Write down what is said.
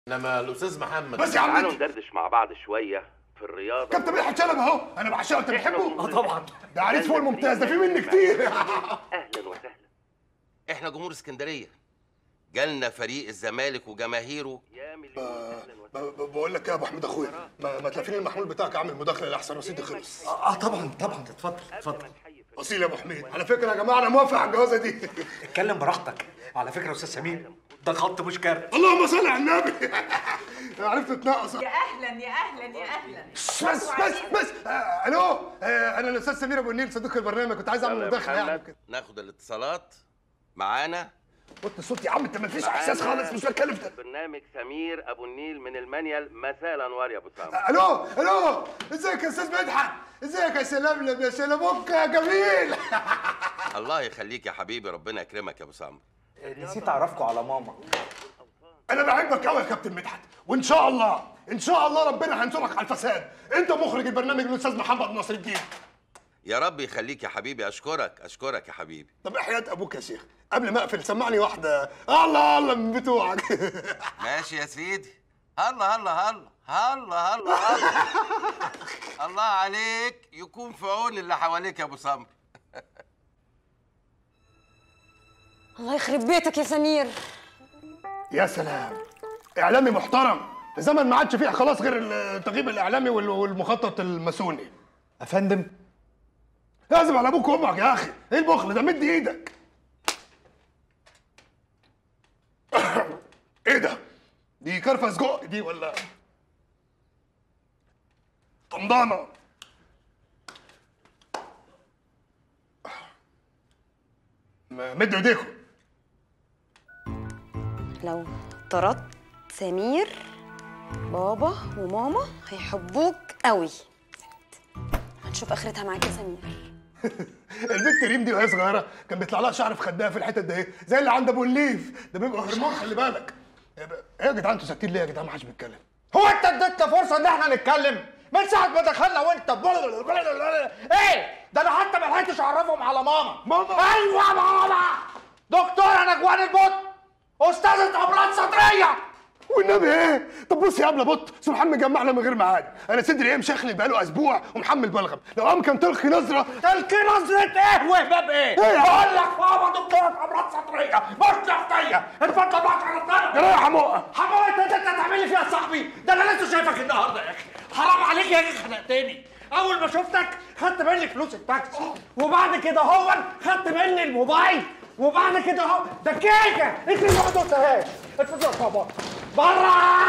انما الاستاذ محمد بس يا عم تعالوا انت ندردش مع بعض شويه في الرياضه كابتن مدحت شلبي اهو انا بعشقه انت بتحبه؟ اه طبعا ده عريس فوق الممتاز ده في مني كتير اهلا وسهلا احنا جمهور اسكندريه جالنا فريق الزمالك وجماهيره يا مليون اهلا ب- وسهلا ب- بقول لك إيه يا ابو حميد اخويا ما, ما تلفيني المحمول بتاعك اعمل مداخله لاحسن رصيدي خلص اه طبعا طبعا اتفضل قبل ما اتفضل نحيي فريق اصيل يا ابو حميد على فكره يا جماعه انا موافق على الجوازه دي اتكلم براحتك على فكره يا استاذ سمير ده خط مش كارت اللهم صل على النبي عرفت تتنقص يا اهلا يا اهلا يا اهلا بس بس بس آه الو آه انا الاستاذ سمير ابو النيل صديق البرنامج كنت عايز يلا اعمل يا مداخله يعني محمد. كده ناخد الاتصالات معانا وطي الصوت يا عم انت ما فيش احساس خالص مش بتكلم في برنامج سمير ابو النيل من المنيل مساء الانوار يا ابو سامر الو الو ازيك يا استاذ مدحت ازيك يا سلام يا سلاموك يا جميل الله يخليك يا حبيبي ربنا يكرمك يا ابو سامر نسيت اعرفكم على ماما انا بحبك قوي يا كابتن مدحت وان شاء الله ان شاء الله ربنا هينصرك على الفساد انت مخرج البرنامج الاستاذ محمد ناصر الدين يا رب يخليك يا حبيبي اشكرك اشكرك يا حبيبي طب حياة ابوك يا شيخ قبل ما اقفل سمعني واحده الله الله من بتوعك ماشي يا سيدي الله الله الله الله الله الله الله عليك يكون في عون اللي حواليك يا ابو سمر الله يخرب بيتك يا سمير يا سلام اعلامي محترم في زمن ما عادش فيه خلاص غير التغييب الاعلامي وال- والمخطط الماسوني افندم لازم على ابوك وامك يا اخي ايه البخل ده مد ايدك ايه ده دي كرفه سجق دي ولا طمضانه ما- مد ايديكم لو طردت سمير بابا وماما هيحبوك قوي هنشوف اخرتها معاك يا سمير البنت ريم دي وهي صغيره كان بيطلع لها شعر في خدها في الحتت ده ايه زي اللي عند ابو الليف ده بيبقى هرمون خلي بالك ايه يا جدعان انتوا ساكتين ليه يا جدعان ما حدش بيتكلم هو انت اديتنا فرصه ان احنا نتكلم من ساعه ما دخلنا وانت ايه ده انا حتى ما لحقتش اعرفهم على ماما ماما. ايوه ماما دكتوره نجوان البط استاذه امراض صدريه والنبي ايه طب بص يا ابله بط سبحان مجمعنا من غير ميعاد انا صدري ايه مشخلي بقاله اسبوع ومحمل بلغم لو قام كان تلقي نظره تلقي نظرة ايه وهباب ايه؟ إيه يا بقول لك ماما دكتورة امراض صدريه مش نفسيه اتفضل بقى على الطرف يا رايح حموقه حمام انت انت تعمل لي فيها صاحبي ده انا لسه شايفك النهارده يا اخي حرام عليك يا اخي خنقتني اول ما شفتك خدت مني فلوس التاكسي وبعد كده هو خدت مني الموبايل وبعد كده هو ده كيكه انت ما دوتهاش اتفضل يا بابا بره